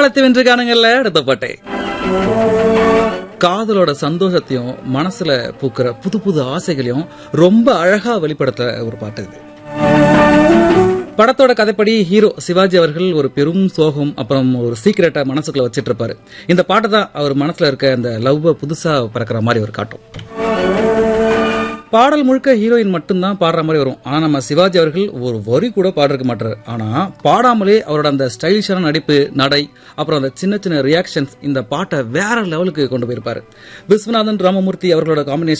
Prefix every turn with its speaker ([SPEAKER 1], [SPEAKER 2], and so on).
[SPEAKER 1] காலத்தை வென்று காணுங்கள்ல அடுத்த பாட்டை காதலோட சந்தோஷத்தையும் மனசுல பூக்கிற புது புது ஆசைகளையும் ரொம்ப அழகா வெளிப்படுத்துற ஒரு பாட்டு இது படத்தோட கதைப்படி ஹீரோ சிவாஜி அவர்கள் ஒரு பெரும் சோகம் அப்புறம் ஒரு சீக்கிரட்டை மனசுக்குள்ள வச்சிட்டு இருப்பாரு இந்த பாட்டு தான் அவர் மனசுல இருக்க அந்த லவ் புதுசா பிறக்கிற மாதிரி ஒரு காட்டும் பாடல் முழுக்க ஹீரோயின் மட்டும்தான் பாடுற மாதிரி வரும் ஆனா நம்ம சிவாஜி அவர்கள் ஒரு வரி கூட பாடிருக்க மாட்டாரு ஆனா பாடாமலே அவரோட அந்த ஸ்டைலிஷான நடிப்பு நடை அப்புறம் அந்த சின்ன சின்ன ரியாக்ஷன்ஸ் இந்த பாட்டை வேற லெவலுக்கு கொண்டு போயிருப்பாரு விஸ்வநாதன் ராமமூர்த்தி அவர்களோட காம்பினேஷன்